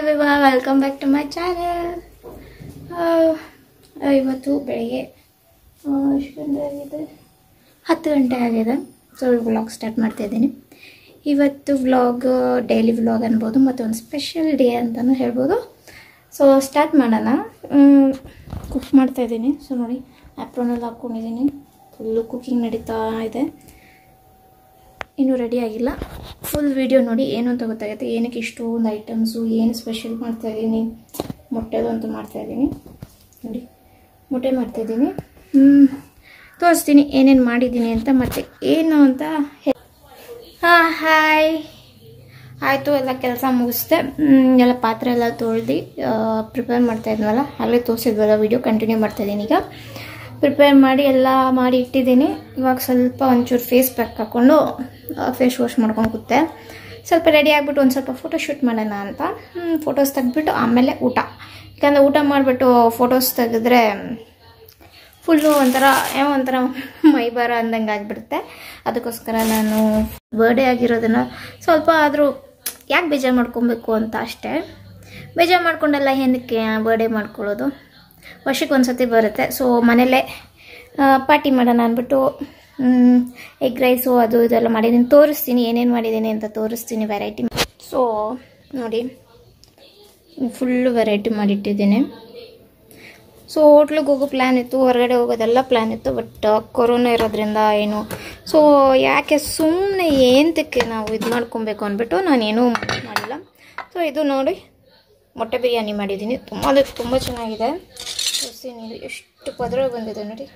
ಎವ್ರಿವಾ welcome back to my channel ಇವತ್ತು ಬೆಳಿಗ್ಗೆ ಆ, ಎಷ್ಟು ಗಂಟೆ ಆಗಿದೆ ಹತ್ತು ಗಂಟೆ ಆಗಿದೆ ಸೊ ವ್ಲಾಗ್ ಸ್ಟಾರ್ಟ್ ಮಾಡ್ತಾ ಇದ್ದೀನಿ ಇವತ್ತು ವ್ಲಾಗ್ ಡೈಲಿ ವ್ಲಾಗ್ ಅನ್ಬೋದು ಮತ್ತು ಒಂದು ಸ್ಪೆಷಲ್ ಡೇ ಅಂತಲೂ ಹೇಳ್ಬೋದು ಸೊ ಸ್ಟಾರ್ಟ್ ಮಾಡೋಣ ಕುಕ್ ಮಾಡ್ತಾ ಇದ್ದೀನಿ ಸೊ ನೋಡಿ ಆ್ಯಪ್ರೋನಲ್ಲಿ ಹಾಕ್ಕೊಂಡಿದ್ದೀನಿ ಫುಲ್ಲು ಕುಕಿಂಗ್ ನಡೀತಾ ಇದೆ ಇನ್ನೂ ರೆಡಿ ಆಗಿಲ್ಲ ಫುಲ್ ವಿಡಿಯೋ ನೋಡಿ ಏನು ಅಂತ ಗೊತ್ತಾಗುತ್ತೆ ಏನಕ್ಕೆ ಇಷ್ಟೊಂದು ಐಟಮ್ಸು ಏನು ಸ್ಪೆಷಲ್ ಮಾಡ್ತಾಯಿದ್ದೀನಿ ಮೊಟ್ಟೆದಂತೂ ಮಾಡ್ತಾಯಿದ್ದೀನಿ ನೋಡಿ ಮೊಟ್ಟೆ ಮಾಡ್ತಾಯಿದ್ದೀನಿ ತೋರಿಸ್ತೀನಿ ಏನೇನು ಮಾಡಿದ್ದೀನಿ ಅಂತ ಮತ್ತು ಏನು ಅಂತ ಹಾಂ ಹಾಯ್ ಆಯಿತು ಎಲ್ಲ ಕೆಲಸ ಮುಗಿಸ್ದೆ ಹ್ಮ್, ಎಲ್ಲ ಪಾತ್ರೆ ಎಲ್ಲ ತೊಳ್ದು ಪ್ರಿಪೇರ್ ಮಾಡ್ತಾ ಇದ್ನಲ್ಲ ಅಲ್ಲೇ ತೋರಿಸಿದ್ವಲ್ಲ ವಿಡಿಯೋ ಕಂಟಿನ್ಯೂ ಮಾಡ್ತಾಯಿದ್ದೀನಿ ಈಗ ಪ್ರಿಪೇರ್ ಮಾಡಿ ಎಲ್ಲ ಮಾಡಿ ಇಟ್ಟಿದ್ದೀನಿ ಇವಾಗ ಸ್ವಲ್ಪ ಒಂಚೂರು ಫೇಸ್ ಪ್ಯಾಕ್ ಹಾಕ್ಕೊಂಡು ಫೇಸ್ ವಾಶ್ ಮಾಡ್ಕೊಂಡು ಕೂತೆ ಸ್ವಲ್ಪ ರೆಡಿ ಆಗಿಬಿಟ್ಟು ಒಂದು ಸ್ವಲ್ಪ ಫೋಟೋ ಶೂಟ್ ಮಾಡೋಣ ಅಂತ ಫೋಟೋಸ್ ತೆಗೆದ್ಬಿಟ್ಟು ಆಮೇಲೆ ಊಟ ಯಾಕಂದರೆ ಊಟ ಮಾಡಿಬಿಟ್ಟು ಫೋಟೋಸ್ ತೆಗೆದ್ರೆ ಫುಲ್ಲು ಒಂಥರ ಏನೋ ಒಂಥರ ಮೈ ಬರ ಅಂದಂಗೆ ಆಗಿಬಿಡುತ್ತೆ ಅದಕ್ಕೋಸ್ಕರ ನಾನು ಬರ್ಡೇ ಆಗಿರೋದನ್ನು ಸ್ವಲ್ಪ ಆದರೂ ಯಾಕೆ ಬೇಜಾರು ಮಾಡ್ಕೊಬೇಕು ಅಂತ ಅಷ್ಟೇ ಬೇಜಾರು ಮಾಡ್ಕೊಂಡೆಲ್ಲ ಏನಕ್ಕೆ ಬರ್ಡೇ ಮಾಡ್ಕೊಳ್ಳೋದು ವರ್ಷಕ್ಕೆ ಒಂದು ಸತಿ ಬರುತ್ತೆ ಸೊ ಮನೇಲೇ ಪಾರ್ಟಿ ಮಾಡೋಣ ಅಂದ್ಬಿಟ್ಟು ಎಗ್ ರೈಸು ಅದು ಇದೆಲ್ಲ ಮಾಡಿದ್ದೀನಿ ತೋರಿಸ್ತೀನಿ ಏನೇನು ಮಾಡಿದ್ದೀನಿ ಅಂತ ತೋರಿಸ್ತೀನಿ ವೆರೈಟಿ ಸೊ ನೋಡಿ ಫುಲ್ಲು ವೆರೈಟಿ ಮಾಡಿಟ್ಟಿದ್ದೀನಿ ಸೊ ಹೋಟ್ಲಿಗೆ ಹೋಗೋ ಪ್ಲ್ಯಾನ್ ಇತ್ತು ಹೊರಗಡೆ ಹೋಗೋದೆಲ್ಲ ಪ್ಲ್ಯಾನ್ ಇತ್ತು ಬಟ್ ಕೊರೋನಾ ಇರೋದ್ರಿಂದ ಏನು ಸೊ ಯಾಕೆ ಸುಮ್ಮನೆ ಏನಕ್ಕೆ ನಾವು ಇದು ಮಾಡ್ಕೊಬೇಕು ಅಂದ್ಬಿಟ್ಟು ನಾನೇನೂ ಮಾಡಿಲ್ಲ ಸೊ ಇದು ನೋಡಿ ಮೊಟ್ಟೆ ಬಿರಿಯಾನಿ ಮಾಡಿದ್ದೀನಿ ತುಂಬ ಅದು ತುಂಬ ಚೆನ್ನಾಗಿದೆ ತೋರಿಸ್ತೀನಿ ಇದು ಎಷ್ಟು ಪದರ ಬಂದಿದೆ ನೋಡಿ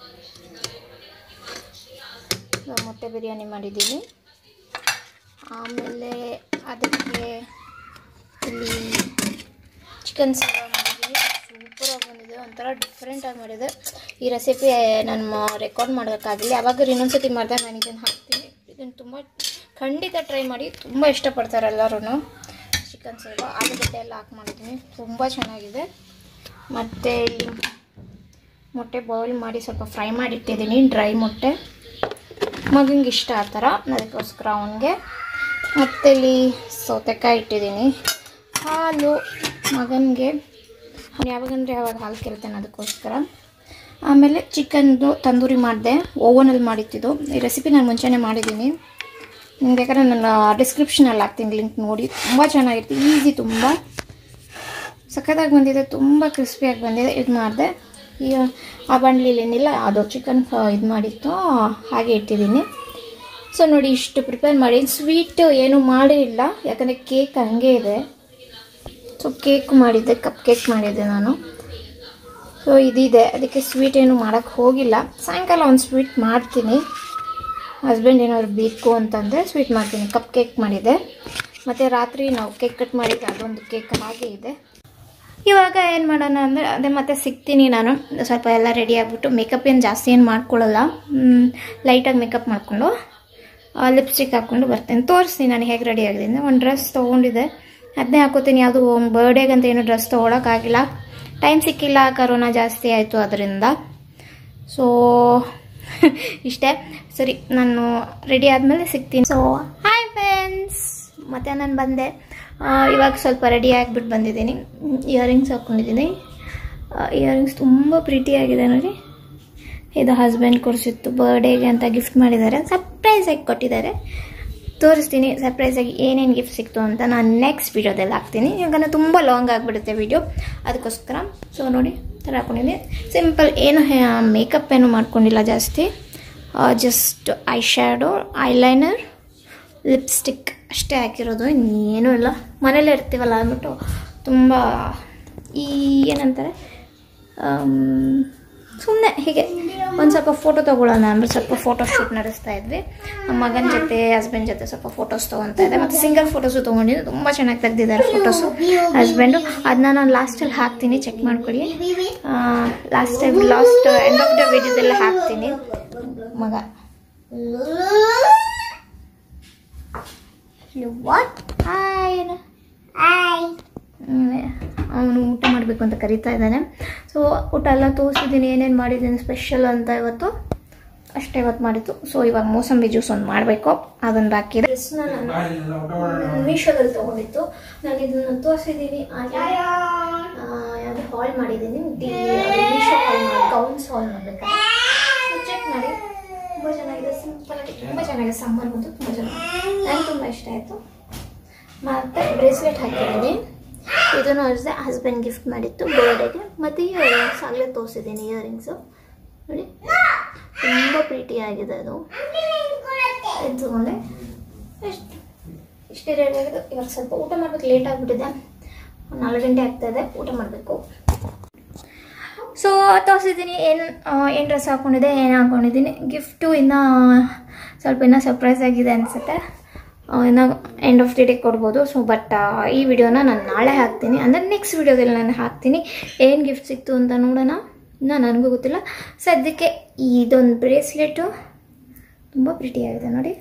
ನಾನು ಮೊಟ್ಟೆ ಬಿರಿಯಾನಿ ಮಾಡಿದ್ದೀನಿ ಆಮೇಲೆ ಅದಕ್ಕೆ ಇಲ್ಲಿ ಚಿಕನ್ ಸಾಂಬಾರ್ ಮಾಡಿದ್ದೀನಿ ಸೂಪರಾಗಿ ಬಂದಿದೆ ಒಂಥರ ಡಿಫ್ರೆಂಟಾಗಿ ಮಾಡಿದೆ ಈ ರೆಸಿಪಿ ನಾನು ರೆಕಾರ್ಡ್ ಮಾಡೋಕ್ಕಾಗಲಿ ಯಾವಾಗ ಇನ್ನೊಂದ್ಸತಿ ಮಾಡಿದಾಗ ನಾನು ಇದನ್ನು ಹಾಕ್ತೀನಿ ಇದನ್ನು ತುಂಬ ಖಂಡಿತ ಟ್ರೈ ಮಾಡಿ ತುಂಬ ಇಷ್ಟಪಡ್ತಾರೆ ಎಲ್ಲರೂ ಚಿಕನ್ ಸಾಂಬಾರ್ ಆಲೂಗಡ್ಡೆ ಎಲ್ಲ ಹಾಕಿ ಮಾಡಿದ್ದೀನಿ ತುಂಬ ಚೆನ್ನಾಗಿದೆ ಮತ್ತು ಇಲ್ಲಿ ಮೊಟ್ಟೆ ಬಾಯ್ಲ್ ಮಾಡಿ ಸ್ವಲ್ಪ ಫ್ರೈ ಮಾಡಿಟ್ಟಿದ್ದೀನಿ ಡ್ರೈ ಮೊಟ್ಟೆ ಮಗಂಗೆ ಇಷ್ಟ ಆ ಥರ ಅದಕ್ಕೋಸ್ಕರ ಅವನಿಗೆ ಮತ್ತು ಇಲ್ಲಿ ಸೌತೆಕಾಯಿ ಇಟ್ಟಿದ್ದೀನಿ ಹಾಲು ಮಗನಿಗೆ ಅವ್ನು ಯಾವಾಗಂದರೆ ಯಾವಾಗ ಹಾಲು ಕೇಳ್ತಾನೆ ಅದಕ್ಕೋಸ್ಕರ ಆಮೇಲೆ ಚಿಕನ್ದು ತಂದೂರಿ ಮಾಡಿದೆ ಓವನಲ್ಲಿ ಮಾಡಿಟ್ಟಿದ್ದು ಈ ರೆಸಿಪಿ ನಾನು ಮುಂಚೆನೇ ಮಾಡಿದ್ದೀನಿ ನಿಮ್ಗೆ ಬೇಕಾದ್ರೆ ನಾನು ಡಿಸ್ಕ್ರಿಪ್ಷನಲ್ಲಿ ಹಾಕ್ತೀನಿ ಲಿಂಕ್ ನೋಡಿ ತುಂಬ ಚೆನ್ನಾಗಿರುತ್ತೆ ಈಸಿ ತುಂಬ ಸಖತ್ತಾಗಿ ಬಂದಿದೆ ತುಂಬ ಕ್ರಿಸ್ಪಿಯಾಗಿ ಬಂದಿದೆ ಇದು ಮಾಡಿದೆ ಈಗ ಆ ಬಾಣಲಿಲಿ ಏನಿಲ್ಲ ಅದು ಚಿಕನ್ ಇದು ಮಾಡಿತ್ತು ಹಾಗೆ ಇಟ್ಟಿದ್ದೀನಿ ಸೊ ನೋಡಿ ಇಷ್ಟು ಪ್ರಿಪೇರ್ ಮಾಡಿ ಸ್ವೀಟ್ ಏನು ಮಾಡೇ ಇಲ್ಲ ಯಾಕಂದರೆ ಕೇಕ್ ಹಂಗೆ ಇದೆ ಸೊ ಕೇಕ್ ಮಾಡಿದ್ದೆ ಕಪ್ ಕೇಕ್ ಮಾಡಿದ್ದೆ ನಾನು ಸೊ ಇದಿದೆ ಅದಕ್ಕೆ ಸ್ವೀಟ್ ಏನು ಮಾಡೋಕ್ಕೆ ಹೋಗಿಲ್ಲ ಸಾಯಂಕಾಲ ಒಂದು ಸ್ವೀಟ್ ಮಾಡ್ತೀನಿ ಹಸ್ಬೆಂಡ್ ಏನಾದ್ರು ಬೇಕು ಅಂತಂದರೆ ಸ್ವೀಟ್ ಮಾಡ್ತೀನಿ ಕಪ್ ಕೇಕ್ ಮಾಡಿದ್ದೆ ಮತ್ತು ರಾತ್ರಿ ನಾವು ಕೇಕ್ ಕಟ್ ಮಾಡಿದ್ದೆ ಅದೊಂದು ಕೇಕ್ ಹಾಗೆ ಇದೆ ಇವಾಗ ಏನು ಮಾಡೋಣ ಅಂದರೆ ಅದೇ ಮತ್ತೆ ಸಿಗ್ತೀನಿ ನಾನು ಸ್ವಲ್ಪ ಎಲ್ಲ ರೆಡಿ ಆಗಿಬಿಟ್ಟು ಮೇಕಪ್ ಏನು ಜಾಸ್ತಿ ಏನು ಮಾಡ್ಕೊಳ್ಳಲ್ಲ ಲೈಟಾಗಿ ಮೇಕಪ್ ಮಾಡಿಕೊಂಡು ಲಿಪ್ಸ್ಟಿಕ್ ಹಾಕ್ಕೊಂಡು ಬರ್ತೇನೆ ತೋರಿಸ್ತೀನಿ ನಾನು ಹೇಗೆ ರೆಡಿ ಆಗಿದ್ದೀನಿ ಒಂದು ಡ್ರೆಸ್ ತೊಗೊಂಡಿದ್ದೆ ಅದನ್ನೇ ಹಾಕೋತೀನಿ ಯಾವುದು ಒಂದು ಬರ್ಡೇಗಂತ ಏನು ಡ್ರೆಸ್ ತೊಗೊಳಕ್ಕಾಗಿಲ್ಲ ಟೈಮ್ ಸಿಕ್ಕಿಲ್ಲ ಕರೋನಾ ಜಾಸ್ತಿ ಆಯಿತು ಅದರಿಂದ ಸೊ ಇಷ್ಟೇ ಸರಿ ನಾನು ರೆಡಿ ಆದಮೇಲೆ ಸಿಗ್ತೀನಿ ಸೊ ಹಾಯ್ ಫ್ರೆಂಡ್ಸ್ ಮತ್ತೆ ನಾನು ಬಂದೆ ಆ, ಇವಾಗ ಸ್ವಲ್ಪ ರೆಡಿ ಆಗಿಬಿಟ್ಟು ಬಂದಿದ್ದೀನಿ ಇಯರಿಂಗ್ಸ್ ಹಾಕ್ಕೊಂಡಿದ್ದೀನಿ ಇಯರಿಂಗ್ಸ್ ತುಂಬ ಪ್ರೀತಿಯಾಗಿದೆ ನೋಡಿ ಇದು ಹಸ್ಬೆಂಡ್ ಕೊಡಿಸಿತ್ತು ಬರ್ಡೇಗೆ ಅಂತ ಗಿಫ್ಟ್ ಮಾಡಿದ್ದಾರೆ ಸರ್ಪ್ರೈಸಾಗಿ ಕೊಟ್ಟಿದ್ದಾರೆ ತೋರಿಸ್ತೀನಿ ಸರ್ಪ್ರೈಸಾಗಿ ಏನೇನು ಗಿಫ್ಟ್ ಸಿಕ್ತು ಅಂತ ನಾನು ನೆಕ್ಸ್ಟ್ ವೀಡಿಯೋದಲ್ಲಿ ಹಾಕ್ತೀನಿ ಯಾಕಂದರೆ ತುಂಬ ಲಾಂಗ್ ಆಗಿಬಿಡುತ್ತೆ ವಿಡಿಯೋ ಅದಕ್ಕೋಸ್ಕರ ಸೊ ನೋಡಿ ಥರ ಹಾಕ್ಕೊಂಡಿದ್ದೀನಿ ಸಿಂಪಲ್ ಏನು ಮೇಕಪ್ ಏನು ಮಾಡ್ಕೊಂಡಿಲ್ಲ ಜಾಸ್ತಿ just eye shadow eyeliner lipstick ಅಷ್ಟೇ ಹಾಕಿರೋದು ಇನ್ನೇನೂ ಇಲ್ಲ ಮನೇಲೇ ಇರ್ತೀವಲ್ಲ ಅಂದ್ಬಿಟ್ಟು ತುಂಬ ಈ ಏನಂತಾರೆ ಸುಮ್ಮನೆ ಹೀಗೆ ಒಂದು ಸ್ವಲ್ಪ ಫೋಟೋ ತೊಗೊಳ್ಳೋಣ ಅಂದ್ಬಿಟ್ಟು ಸ್ವಲ್ಪ ಫೋಟೋ ಶೂಟ್ ನಡೆಸ್ತಾ ಇದ್ವಿ ನಮ್ಮ ಮಗನ ಜೊತೆ ಹಸ್ಬೆಂಡ್ ಜೊತೆ ಸ್ವಲ್ಪ ಫೋಟೋಸ್ ತೊಗೊತಾ ಇದ್ದೆ ಮತ್ತು ಸಿಂಗಲ್ ಫೋಟೋಸು ತೊಗೊಂಡಿದ್ದು ತುಂಬ ಚೆನ್ನಾಗಿ ತೆಗ್ದಿದ್ದಾರೆ ಫೋಟೋಸು ಹಸ್ಬೆಂಡು ಅದನ್ನ ನಾನು ಲಾಸ್ಟಲ್ಲಿ ಹಾಕ್ತೀನಿ ಚೆಕ್ ಮಾಡ್ಕೊಳ್ಳಿ last time last end of the ವಿಡಿಯೋದೆಲ್ಲ ಹಾಕ್ತೀನಿ ಮಗ ಹಾಯ್ ಅವನು ಊಟ ಮಾಡಬೇಕು ಅಂತ ಕರಿತಾ ಇದ್ದಾನೆ ಸೊ ಊಟ ಎಲ್ಲ ತೋರಿಸಿದ್ದೀನಿ ಏನೇನು ಮಾಡಿದ್ದೀನಿ ಸ್ಪೆಷಲ್ ಅಂತ ಇವತ್ತು ಅಷ್ಟೇ ಇವತ್ತು ಮಾಡಿದ್ದು ಸೊ ಇವಾಗ ಮೋಸಂಬಿ ಜ್ಯೂಸ್ ಒಂದು ಮಾಡಬೇಕು ಅದೊಂದು ಬಾಕಿ ಇದೆ ಡ್ರೆಸ್ನ ನಾನು ಮೀಶೋದಲ್ಲಿ ತೊಗೊಂಡಿತ್ತು ನಾನು ಇದನ್ನು ತೋರಿಸಿದ್ದೀನಿ ಯಾವುದು ಹಾಲ್ ಮಾಡಿದ್ದೀನಿ ಡಿ ಮೀಶೋ ಹಾಲ್ ಮಾಡಿ ಗೌನ್ಸ್ ಹಾಲ್ ಮಾಡಬೇಕಾದ್ರೆ ಚೆಕ್ ಮಾಡಿ ತುಂಬ ಚೆನ್ನಾಗಿದೆ ಸಿಂಪಲ್ ಆಗಿ ತುಂಬ ಚೆನ್ನಾಗಿದೆ ಸಮ್ಮರ್ ಬಂತು ತುಂಬ ಚೆನ್ನಾಗಿದೆ ನನಗೆ ತುಂಬ ಇಷ್ಟ ಆಯಿತು ಮತ್ತು ಬ್ರೇಸ್ಲೆಟ್ ಹಾಕಿದ್ದೀನಿ ಇದನ್ನು ಅಷ್ಟೇ ಹಸ್ಬೆಂಡ್ ಗಿಫ್ಟ್ ಮಾಡಿತ್ತು ಬರ್ಡೇಗೆ ಮತ್ತು ಇಯರಿಂಗ್ಸ್ ಆಗಲೇ ತೋರಿಸಿದ್ದೀನಿ ಇಯರಿಂಗ್ಸು ನೋಡಿ ತುಂಬ ಪ್ರೀತಿಯಾಗಿದೆ ಅದು ಇದು ತಗೊಂಡೆ ಎಷ್ಟು ಇಷ್ಟೇ ರೆಡಿ ಆಗಿದೆ ಇವಾಗ ಸ್ವಲ್ಪ ಊಟ ಮಾಡ್ಬೇಕು ಲೇಟ್ ಆಗಿಬಿಟ್ಟಿದೆ ನಾಲ್ಕು ಗಂಟೆ ಆಗ್ತಾಯಿದೆ ಊಟ ಮಾಡಬೇಕು ಸೊ ತೋರಿಸಿದ್ದೀನಿ ಏನು ಏನು ಡ್ರೆಸ್ ಹಾಕ್ಕೊಂಡಿದ್ದೆ ಏನು ಹಾಕ್ಕೊಂಡಿದ್ದೀನಿ ಗಿಫ್ಟು ಇನ್ನೂ ಸ್ವಲ್ಪ ಇನ್ನೂ ಸರ್ಪ್ರೈಸ್ ಆಗಿದೆ ಅನಿಸುತ್ತೆ ಇನ್ನು ಎಂಡ್ ಆಫ್ ದಿ ಡೇ ಕೊಡ್ಬೋದು ಸೊ ಬಟ್ ಈ ವಿಡಿಯೋನ ನಾನು ನಾಳೆ ಹಾಕ್ತೀನಿ ಅಂದರೆ ನೆಕ್ಸ್ಟ್ ವಿಡಿಯೋದಲ್ಲಿ ನಾನು ಹಾಕ್ತೀನಿ ಏನು ಗಿಫ್ಟ್ ಸಿಕ್ತು ಅಂತ ನೋಡೋಣ ಇನ್ನೂ ನನಗೂ ಗೊತ್ತಿಲ್ಲ ಸದ್ಯಕ್ಕೆ ಇದೊಂದು ಬ್ರೇಸ್ಲೆಟು ತುಂಬ ಪ್ರಿಟಿಯಾಗಿದೆ ನೋಡಿ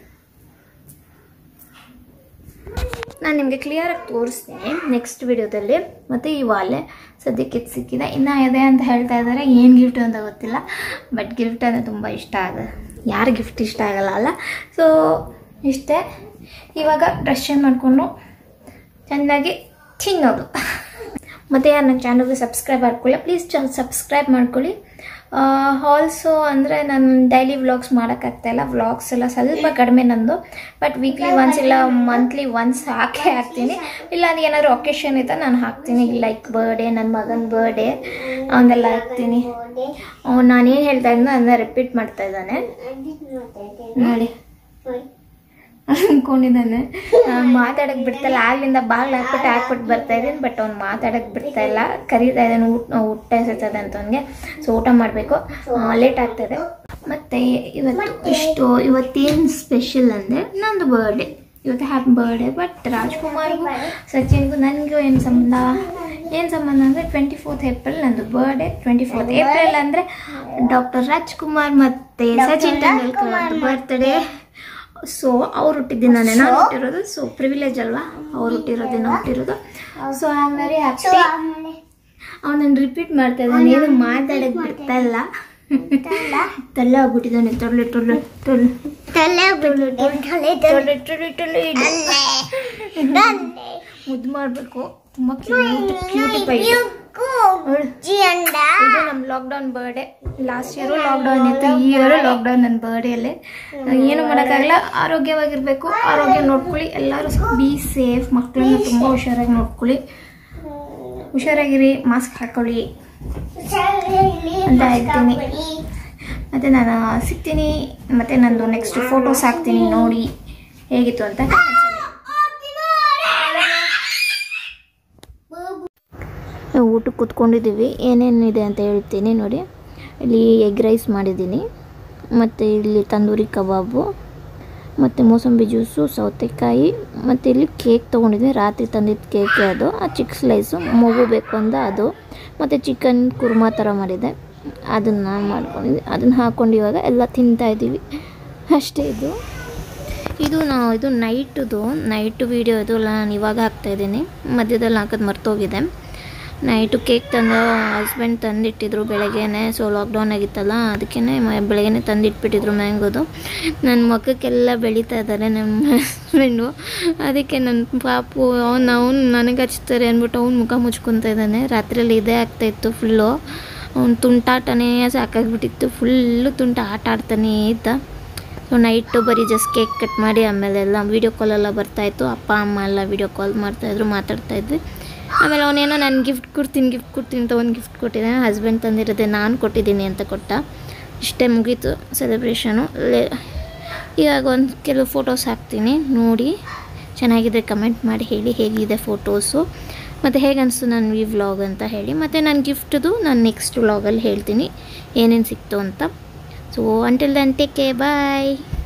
ನಾನು ನಿಮಗೆ ಕ್ಲಿಯರಾಗಿ ತೋರಿಸ್ತೀನಿ ನೆಕ್ಸ್ಟ್ ವಿಡಿಯೋದಲ್ಲಿ ಮತ್ತು ಈ ವಾಲೆ ಸದ್ಯಕ್ಕೆ ಇದು ಸಿಕ್ಕಿದೆ ಇನ್ನೂ ಇದೆ ಅಂತ ಹೇಳ್ತಾ ಇದ್ದಾರೆ ಏನು ಗಿಫ್ಟ್ ಅಂತ ಗೊತ್ತಿಲ್ಲ ಬಟ್ ಗಿಫ್ಟ್ ಅಂದರೆ ತುಂಬ ಇಷ್ಟ ಆಗ ಯಾರು ಗಿಫ್ಟ್ ಇಷ್ಟ ಆಗಲ್ಲ ಅಲ್ಲ ಸೊ ಇಷ್ಟೇ ಇವಾಗ ಡ್ರೆಸ್ ಚೇಂಜ್ ಮಾಡಿಕೊಂಡು ಚೆನ್ನಾಗಿ ತಿನ್ನೋದು ಮತ್ತು ಯಾರು ನನ್ನ ಚಾನಲ್ಗೆ ಸಬ್ಸ್ಕ್ರೈಬ್ ಮಾಡ್ಕೊಳ್ಳಿ ಪ್ಲೀಸ್ ಚ ಸಬ್ಸ್ಕ್ರೈಬ್ ಮಾಡ್ಕೊಳ್ಳಿ ಆಲ್ಸೋ ಅಂದರೆ ನಾನು ಡೈಲಿ ವ್ಲಾಗ್ಸ್ ಮಾಡೋಕ್ಕಾಗ್ತಾಯಿಲ್ಲ ವ್ಲಾಗ್ಸ್ ಎಲ್ಲ ಸ್ವಲ್ಪ ಕಡಿಮೆ ನಂದು ಬಟ್ ವೀಕ್ಲಿ ಒನ್ಸ್ ಇಲ್ಲ ಮಂತ್ಲಿ ಒನ್ಸ್ ಹಾಕೇ ಹಾಕ್ತೀನಿ ಇಲ್ಲ ಅದು ಏನಾದರೂ ಒಕೇಶನ್ ಇದ್ದರೆ ನಾನು ಹಾಕ್ತೀನಿ ಲೈಕ್ ಬರ್ಡೇ ನನ್ನ ಮಗನ ಬರ್ಡೇ ಅವನ್ನೆಲ್ಲ ಹಾಕ್ತೀನಿ ಅವ್ನು ನಾನೇನು ಹೇಳ್ತಾ ಇದ್ದನೋ ಅದನ್ನ ರಿಪೀಟ್ ಮಾಡ್ತಾ ಇದ್ದಾನೆ ನೋಡಿ ಅನ್ಕೊಂಡಿದ್ದಾನೆ ಮಾತಾಡಕ್ ಬಿಡ್ತಾಯಿಲ್ಲ ಆಗ್ಲಿಂದ ಬಾಗ್ಲು ಹಾಕ್ಬಿಟ್ಟು ಹಾಕ್ಬಿಟ್ಟು ಬರ್ತಾ ಇದ್ದೀನಿ ಬಟ್ ಅವ್ನು ಮಾತಾಡಕ್ ಬಿಡ್ತಾ ಇಲ್ಲ ಕರೀತಾ ಇದ್ದಾನೆ ಊಟ ಊಟ ಎಸೆತದೆ ಅಂತ ಅವನಿಗೆ ಸೊ ಊಟ ಮಾಡಬೇಕು ಲೇಟ್ ಆಗ್ತದೆ ಮತ್ತೆ ಇವತ್ತು ಇಷ್ಟು ಇವತ್ತೇನು ಸ್ಪೆಷಲ್ ಅಂದರೆ ನಂದು ಬರ್ಡೇ ಇವತ್ತು ಹ್ಯಾಪಿ ಬರ್ಡೇ ಬಟ್ ರಾಜ್ಕುಮಾರ್ಗೂ ಸಚಿನ್ಗೂ ನನಗೂ ಏನು ಸಂಬಂಧ ಏನು ಸಂಬಂಧ ಅಂದರೆ ಟ್ವೆಂಟಿ ಫೋರ್ತ್ ಏಪ್ರಿಲ್ ನಂದು ಬರ್ಡೇ ಟ್ವೆಂಟಿ ಫೋರ್ತ್ ಏಪ್ರಿಲ್ ಅಂದರೆ ಡಾಕ್ಟರ್ ರಾಜ್ಕುಮಾರ್ ಮತ್ತು ಸಚಿನ್ ತೆಂಡೂಲ್ಕರ್ ಬರ್ತ್ಡೇ ಸೊ ಅವ್ರು ಹುಟ್ಟಿದ್ದಿನಾನೆ ನಾನು ಹುಟ್ಟಿರೋದು ಸೊ ಪ್ರಿವಿಲೇಜ್ ಅಲ್ವಾ ಅವ್ರು ಹುಟ್ಟಿರೋ ದಿನ ಹುಟ್ಟಿರೋದು so I am very happy ಅವನನ್ನು ರಿಪೀಟ್ ಮಾಡ್ತಾ ಇದ್ದಾನೆ ಏನು ಮಾತಾಡಕ್ಕೆ ಬಿಡ್ತಾ ಇಲ್ಲ ತಲೆ ಆಗ್ಬಿಟ್ಟಿದ್ದಾನೆ ತೊಳ್ಳೆ ತೊಳ್ಳೆ ತೊಳ್ಳೆ ತೊಳ್ಳೆ ತೊಳ್ಳೆ ತೊಳ್ಳೆ ತೊಳ್ಳೆ ಮುದ್ದು ಮಾಡಬೇಕು ತುಂಬ ಕ್ಯೂಟ್ ಕ್ಯೂಟಿಫೈ ಇದು ನಮ್ಮ lockdown birthday last year lockdown ಇತ್ತು ಈ ಇಯರು ಲಾಕ್ಡೌನ್ ನನ್ನ ಬರ್ಡೇಲಿ ಏನು ಮಾಡೋಕ್ಕಾಗಲ್ಲ ಆರೋಗ್ಯವಾಗಿರ್ಬೇಕು ಆರೋಗ್ಯ ನೋಡ್ಕೊಳ್ಳಿ ಎಲ್ಲರೂ ಬಿ ಸೇಫ್ ಮಕ್ಕಳನ್ನ ತುಂಬ ಹುಷಾರಾಗಿ ನೋಡ್ಕೊಳ್ಳಿ ಹುಷಾರಾಗಿರಿ ಮಾಸ್ಕ್ ಹಾಕೊಳ್ಳಿ ಅಂತ ಹೇಳ್ತೀನಿ ಮತ್ತು ನಾನು ಸಿಗ್ತೀನಿ ಮತ್ತು ನಂದು ನೆಕ್ಸ್ಟ್ ಫೋಟೋಸ್ ಹಾಕ್ತೀನಿ ನೋಡಿ ಹೇಗಿತ್ತು ಅಂತ ಊಟಕ್ಕೆ ಕೂತ್ಕೊಂಡಿದ್ದೀವಿ ಏನೇನಿದೆ ಅಂತ ಹೇಳ್ತೀನಿ ನೋಡಿ ಇಲ್ಲಿ ಎಗ್ ರೈಸ್ ಮಾಡಿದ್ದೀನಿ ಮತ್ತು ಇಲ್ಲಿ ತಂದೂರಿ ಕಬಾಬು ಮತ್ತು ಮೋಸಂಬಿ ಜ್ಯೂಸು ಸೌತೆಕಾಯಿ ಮತ್ತು ಇಲ್ಲಿ ಕೇಕ್ ತೊಗೊಂಡಿದ್ದೀನಿ ರಾತ್ರಿ ತಂದಿದ್ದ ಕೇಕೆ ಅದು ಆ ಚಿಕ್ಕ ಸ್ಲೈಸು ಮಗು ಬೇಕು ಅಂದ ಅದು ಮತ್ತು ಚಿಕನ್ ಕುರ್ಮಾ ಥರ ಮಾಡಿದೆ ಅದನ್ನು ನಾನು ಮಾಡ್ಕೊಂಡಿದ್ದೆ ಅದನ್ನು ಹಾಕ್ಕೊಂಡು ಇವಾಗ ಎಲ್ಲ ತಿಂತಾ ಇದ್ದೀವಿ ಅಷ್ಟೇ ಇದು ಇದು ನಾವು ಇದು ನೈಟದು ನೈಟು ವೀಡಿಯೋ ಇದು ಎಲ್ಲ ನಾನು ಇವಾಗ ಹಾಕ್ತಾಯಿದ್ದೀನಿ ಮಧ್ಯದಲ್ಲಿ ಹಾಕೋದು ಮರ್ತೋಗಿದೆ ನೈಟು ಕೇಕ್ ತಂದು ಹಸ್ಬೆಂಡ್ ತಂದಿಟ್ಟಿದ್ರು ಬೆಳಗ್ಗೆನೆ ಸೊ ಲಾಕ್ಡೌನ್ ಆಗಿತ್ತಲ್ಲ ಅದಕ್ಕೇ ಬೆಳಗ್ಗೆನೆ ತಂದಿಟ್ಬಿಟ್ಟಿದ್ರು ಮ್ಯಾಂಗೋದು ನನ್ನ ಮಕ್ಕಕ್ಕೆಲ್ಲ ಬೆಳೀತಾ ಇದ್ದಾರೆ ನಮ್ಮ ಹಸ್ಬೆಂಡು ಅದಕ್ಕೆ ನನ್ನ ಪಾಪು ಅವ್ನು ಅವ್ನು ನನಗೆ ಹಚ್ತಾರೆ ಅಂದ್ಬಿಟ್ಟು ಅವ್ನು ಮುಖ ಮುಚ್ಕೊತಾ ಇದ್ದಾನೆ ರಾತ್ರಿಯಲ್ಲಿ ಇದೇ ಆಗ್ತಾಯಿತ್ತು ಫುಲ್ಲು ಅವ್ನು ತುಂಟಾಟನೇ ಸಾಕಾಗ್ಬಿಟ್ಟಿತ್ತು ಫುಲ್ಲು ತುಂಟ ಆಟ ಆಡ್ತಾನೇ ಇದ್ದ ಸೊ ನೈಟು ಬರೀ ಜಸ್ಟ್ ಕೇಕ್ ಕಟ್ ಮಾಡಿ ಆಮೇಲೆ ಎಲ್ಲ ವೀಡಿಯೋ ಕಾಲೆಲ್ಲ ಬರ್ತಾಯಿತ್ತು ಅಪ್ಪ ಅಮ್ಮ ಎಲ್ಲ ವೀಡಿಯೋ ಕಾಲ್ ಮಾಡ್ತಾಯಿದ್ರು ಮಾತಾಡ್ತಾಯಿದ್ವಿ ಆಮೇಲೆ ಅವನೇನೋ ನಾನು ಗಿಫ್ಟ್ ಕೊಡ್ತೀನಿ ಗಿಫ್ಟ್ ಕೊಡ್ತೀನಿ ಅಂತ ಒಂದು ಗಿಫ್ಟ್ ಕೊಟ್ಟಿದ್ದಾನೆ ಹಸ್ಬೆಂಡ್ ತಂದಿರೋದೆ ನಾನು ಕೊಟ್ಟಿದ್ದೀನಿ ಅಂತ ಕೊಟ್ಟ ಇಷ್ಟೇ ಮುಗೀತು ಸೆಲೆಬ್ರೇಷನು ಇವಾಗ ಒಂದು ಕೆಲವು ಫೋಟೋಸ್ ಹಾಕ್ತೀನಿ ನೋಡಿ ಚೆನ್ನಾಗಿದೆ ಕಮೆಂಟ್ ಮಾಡಿ ಹೇಳಿ ಹೇಗಿದೆ ಫೋಟೋಸು ಮತ್ತು ಹೇಗೆ ಅನಿಸ್ತು ನನ್ನ ಈ ವ್ಲಾಗ್ ಅಂತ ಹೇಳಿ ಮತ್ತು ನನ್ನ ಗಿಫ್ಟ್ದು ನಾನು ನೆಕ್ಸ್ಟ್ ವ್ಲಾಗಲ್ಲಿ ಹೇಳ್ತೀನಿ ಏನೇನು ಸಿಕ್ತು ಅಂತ ಸೊ ಅಂಟಿಲ್ ದನ್ ಟೇಕ್ ಕೇ ಬಾಯ್